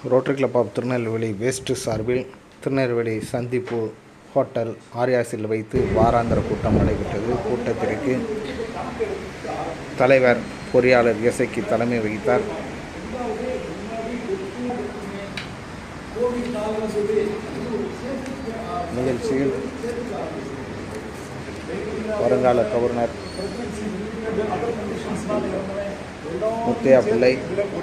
Rotary club of Tirunelveli west சார்பில் திருநெல்வேலி சந்திப்பு hotel ஆரியாசில் வைத்து வாராந்திர கூட்டம் நடைபெற்றது கூட்டத்திற்கு தலைவர் பொறியாளர் இசைக்கு தலைமை வகித்தார் நிகழ்ச்சியில் வருங்கால கவர்னர் முத்தையா பிள்ளை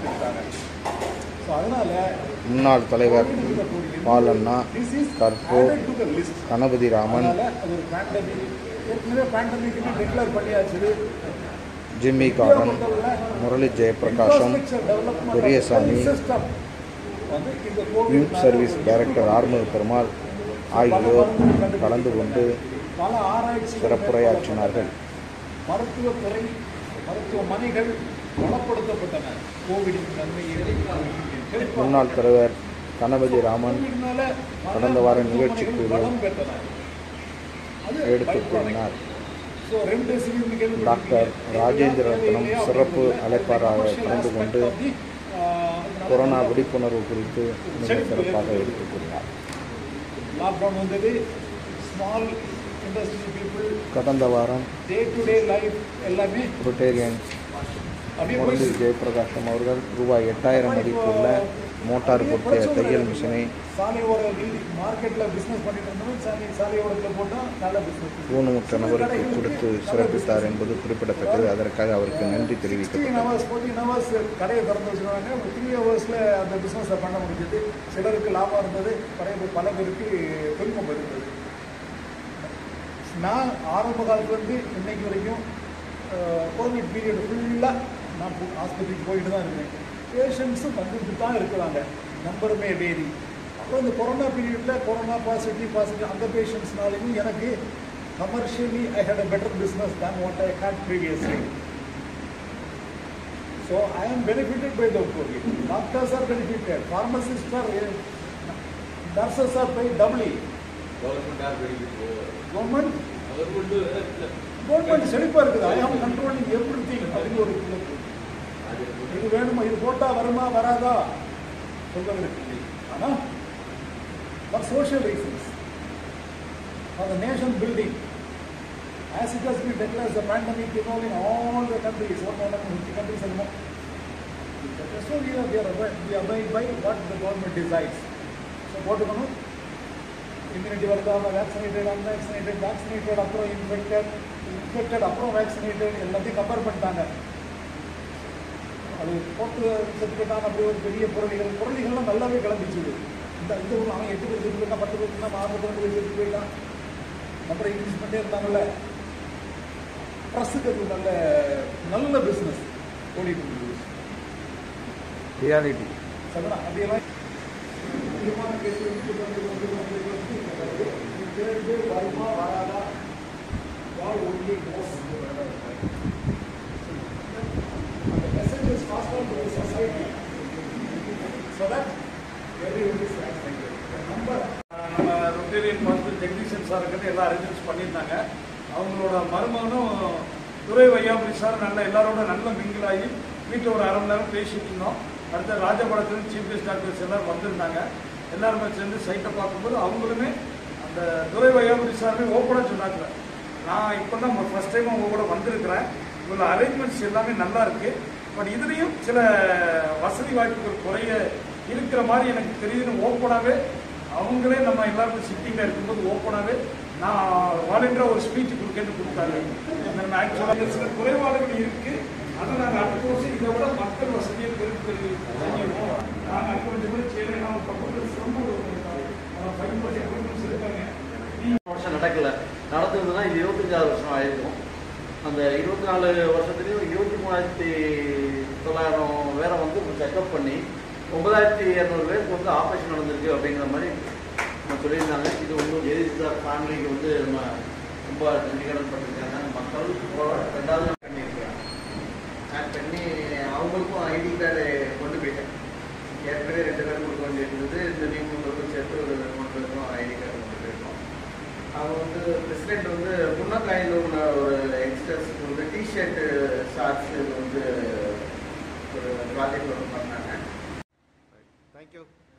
முன்னாள் தலைவர் Balanna Karpoor Ganapathi Raman Jimmy Gordon Murali Jayaprakasam Periyasamy youth service director Arumuga Perumal ஆகியோர் கலந்து கொண்டு பல ஆராய்ச்சி சிறப்புரையாற்றினார்கள் மருத்துவத்துறை மருத்துவமனைகள் பலப்படுத்தப்பட்டன கோவிடின் நன்மையை முன்னாள் தலைவர் கணபதி ராமன் கோவிட்னால பல கடந்த வார நிகழ்ச்சி மருத்துவமனைகள் குழு பலம் பெற்றன அது எடுத்துக் கூறினார் So, remdesivir நிகழ்வு டாக்டர் ராஜேந்திர ரத்னம் சிறப்பு அழைப்பாளராக கலந்து கொண்டு கொரோனா விழிப்புணர்வு குறித்து மிக சிறப்பாக எடுத்துக் கூறினார் லாக்டவுன் வந்தது ஸ்மால் இண்டஸ்ட்ரி பீப்புள் கடந்த வாரம் டே டு டே லைஃப் எல்லாமே ரொட்டேரியன் அப்படியே முரளி போயிடுச்சு. ஜெயபிரகாசம் அவர்கள் ரூபாய் எட்டாயிரம் மதிப்புள்ள மோட்டார் பொருத்திய தையல் மிஷினை சாலையோர மார்க்கெட்ல பிசினஸ் பண்ணிட்டு இருந்தோம் சாலை சாலையோரத்தில் போட்டா நல்ல பிசினஸ் ஊனமுற்ற நபருக்கு கொடுத்து சிறப்பித்தார் என்பது குறிப்பிடத்தக்கது அதற்காக அவருக்கு நன்றி சிக்ஸ்டீன் தெரிவிக்கப்பட்டது ஹவர்ஸ் ஃபோர்டீன் ஹவர்ஸ் கடையை திறந்து வச்சுருவாங்க ஒரு த்ரீ ஹவர்ஸில் அந்த பிஸ்னஸை பண்ண முடிஞ்சது சிலருக்கு லாபம் இருந்தது பழைய பல பேருக்கு துன்பம் இருந்தது நான் ஆரம்ப காலத்துலேருந்து இன்னைக்கு வரைக்கும் கோவிட் பீரியட் ஃபுல்லாக நான் போ- ஆஸ்பத்திரிக்கு போயிட்டு தான் இருக்கேன் பேஷண்ட்ஸும் வந்துட்டு தான் இருக்கிறாங்க நம்பருமே வேரி அப்புறம் இந்த கொரோனா பீரியடில் கொரோனா பாசிட்டிவ் பாசிட்டிவ் அந்த பேஷண்ட்ஸ்னாலையும் எனக்கு commercially I had a better business than what I had previously So I am benefited by the COVID. Doctors are benefited, pharmacists are, uh, nurses are paid doubly. Government, government செழிப்பா இருக்குது. I am controlling everything. அப்படின்னு ஒரு club. இது வேணுமா இது போட்டா வருமா வராதா சொல்வதற்கு இல்லை. ஆனா for social reasons, for the nation building, as it has been declared the pandemic involving all the countries, one hundred and fifty countries and more. So we are, we are abide, we abide by what the government decides. So போட்டுக்கணும் immunity வருதாம vaccinated unvaccinated vaccinated அப்புறம் infected infected அப்புறம் vaccinated எல்லாத்தையும் compare பண்ணிட்டாங்க அது போட்டு செத்துக்கிட்டான் அப்படி ஒரு பெரிய புரளிகள் புரளிகள்லாம் நல்லாவே கிளம்பிச்சு இந்த இந்த ஊர் அவன் எட்டு பேர் செத்து போயிட்டான் பத்து பேர் இருந்தான் ஆறு ரெண்டு பேர் செத்து போயிட்டான் அப்புறம் இன்க்ரீஸ் பண்ணிட்டே இருந்தாங்கல்ல ட்ரஸ்ஸுக்கு அது நல்ல நல்ல பிஸ்னஸ் ஓடிட்டு இருந்தது ரியாலிட்டி சரிங்களா அப்படியெல்லாம் முக்கியமான கேஸ் வந்து வந்து வந்து வந்து வந்து வந்து தேர்வு வருமா வராதா வால் ஒன்லி நோஸ் அந்த message is passed on to the society so that everybody is vaccinated number நம்ம ரொட்டேரியன் ஹாஸ்பிட்டல் டெக்னீஷியன் சார் கிட்ட எல்லாம் அரேஞ்ச்மெண்ட்ஸ் பண்ணியிருந்தாங்க அவங்களோட மருமகனும் துறை வையாபுரி சார் நல்ல எல்லாரோட நல்ல மிங்கிள் ஆகி வீட்டில் ஒரு அரை மணி நேரம் பேசிட்டு இருந்தோம் அடுத்து ராஜபாளத்துலேருந்து சீஃப் கெஸ்ட் டாக்டர்ஸ் எல்லாரும் வந்திருந்தாங்க எல்லாருமே சேர்ந்து சைட்டை பார்க்கும்போது அவங்களுமே அந்த துறை வையாபுரி சாருமே ஓப்பனாக சொன்னாங்க நான் இப்போ தான் ஃபஸ்ட் டைம் அவங்க கூட வந்திருக்கிறேன் இவ்வளோ அரேஞ்ச்மெண்ட்ஸ் எல்லாமே நல்லா இருக்கு பட் இதுலேயும் சில வசதி வாய்ப்புகள் குறைய இருக்கிற மாதிரி எனக்கு தெரியுதுன்னு ஓப்பனாகவே அவங்களே நம்ம எல்லாருக்கும் சிட்டிங்கில் இருக்கும்போது ஓப்பனாகவே நான் வாலண்டியராக ஒரு ஸ்பீச் கொடுக்கன்னு கொடுத்தாங்க நம்ம ஆக்சுவலாக சில குறைபாடுகள் இருக்கு அதை நாங்கள் அடுத்த வருஷம் இதை விட மக்கள் வசதியை பெருக்கு செஞ்சிருவோம் நாங்கள் அடுத்த கொஞ்சம் கூட செய்யணும் நம்ம பக்கத்தில் ரொம்ப ஃபைன் பண்ணி அக்ரிமெண்ட்ஸ் இருக்காங்க வருஷம் நடக்கல நடந்ததுன்னா இது இருபத்தஞ்சாவது வருஷம் ஆயிருக்கும் அந்த இருபத்தி நாலு வருஷத்துலேயும் இருபத்தி மூணாயிரத்தி தொள்ளாயிரம் பேரை வந்து செக்அப் பண்ணி ஒன்பதாயிரத்தி இரநூறு பேருக்கு வந்து ஆப்ரேஷன் நடந்திருக்கு அப்படிங்கிற மாதிரி நம்ம சொல்லியிருந்தாங்க இது வந்து ஜெயலலிதா ஃபேமிலிக்கு வந்து நம்ம ரொம்ப நன்றி கடன் பண்ணியிருக்காங்க மக்கள் போல- ரெண்டாவது பண்ணியிருக்காங்க ஆட் பண்ணி அவங்களுக்கும் ஐடி கார்டு கொண்டு போயிட்டேன் ஏற்கனவே ரெண்டு பேரும் கொடுக்க வேண்டியிருந்தது இந்த நீங்களுக்கும் சேர்த்து ஒரு மூணு பேருக்கும் ஐடி கார்டு கொண்டு போயிருக்கோம் அவங்க வந்து பிரசிடென்ட் வந்து முன்னக்காயில் உள்ள ஒரு யங்ஸ்டர்ஸ்க்கு வந்து டிஷர்ட்டு ஷார்ட்ஸ் இது வந்து ஒரு ப்ராஜெக்ட் ஒன்று பண்ணாங்க தேங்க்யூ